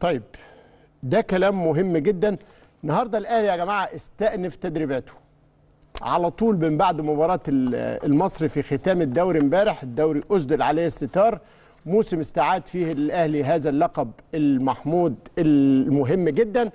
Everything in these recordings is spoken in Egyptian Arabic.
طيب ده كلام مهم جدا النهارده الاهلي يا جماعه استأنف تدريباته على طول من بعد مباراه ال- المصري في ختام الدوري امبارح الدوري اسدل عليه الستار موسم استعاد فيه الاهلي هذا اللقب المحمود المهم جدا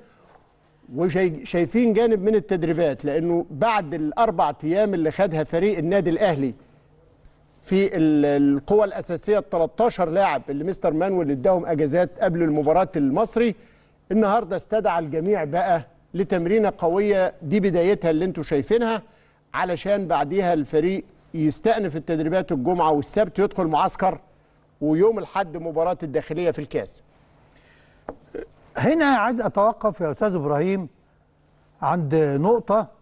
وشايفين جانب من التدريبات لانه بعد الاربع ايام اللي خدها فريق النادي الاهلي في ال- القوى الاساسيه ال 13 لاعب اللي مستر مانويل اداهم اجازات قبل المباراه المصري النهارده استدعى الجميع بقى لتمرينه قويه دي بدايتها اللي انتم شايفينها علشان بعديها الفريق يستأنف التدريبات الجمعه والسبت يدخل معسكر ويوم الاحد مباراه الداخليه في الكاس هنا عايز اتوقف يا استاذ ابراهيم عند نقطه آه،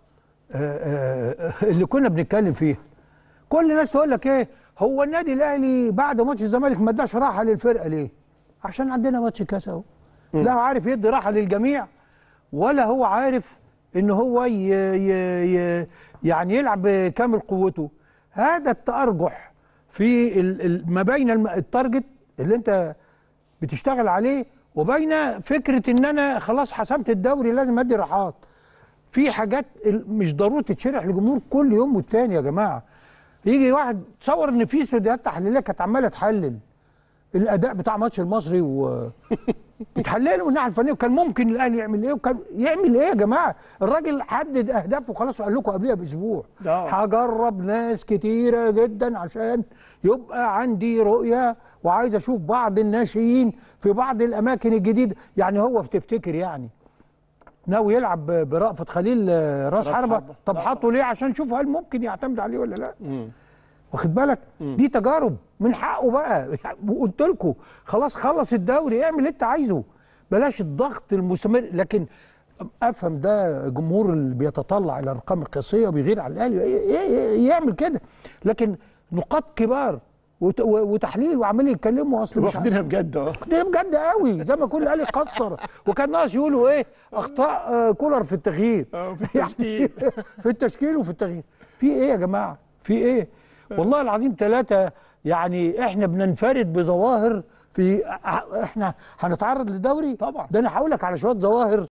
آه، اللي كنا بنتكلم فيها كل الناس تقول لك ايه هو النادي الاهلي بعد ماتش الزمالك ما اداش راحه للفرقه ليه عشان عندنا ماتش كاس اهو لا هو عارف يدي راحه للجميع ولا هو عارف ان هو ي ي ي يعني يلعب بكامل قوته هذا التأرجح في ال- ال- ما بين الم- التارجت اللي انت بتشتغل عليه وبين فكره ان انا خلاص حسمت الدوري لازم ادي راحات في حاجات ال- مش ضروري تتشرح للجمهور كل يوم والتاني يا جماعه يجي واحد تصور ان في استوديوهات تحليليه كانت عماله تحلل الاداء بتاع ماتش المصري و بتحلله من الناحيه الفنيه وكان ممكن الاهلي يعمل ايه وكان يعمل ايه يا جماعه الراجل حدد اهدافه خلاص وقال لكم قبلها باسبوع آه. هجرب ناس كتيره جدا عشان يبقى عندي رؤيه وعايز اشوف بعض الناشئين في بعض الاماكن الجديده يعني هو تفتكر يعني ناوي يلعب ب- برأفت خليل آه، راس راس حربة حربة. طب لا. حطه ليه عشان نشوف هل ممكن يعتمد عليه ولا لا واخد بالك دي تجارب من حقه بقى وقلت لكم خلاص خلص الدوري اعمل اللي انت عايزه بلاش الضغط المستمر لكن افهم ده جمهور اللي بيتطلع الى الارقام القياسيه وبيغير على الاهلي ي- ي- يعمل كده لكن نقاط كبار وت- و- وتحليل وعمالين يتكلموا اصل مش عارف. واخدينها بجد اه ده بجد قوي زي ما كل الاهلي قصر وكان ناقص يقولوا ايه اخطاء آه، كولر في التغيير آه، في التشكيل. في التشكيل وفي التغيير في ايه يا جماعه في ايه والله العظيم ثلاثه يعني احنا بننفرد بظواهر في احنا هنتعرض للدوري طبعا. ده انا هقول لك على شويه ظواهر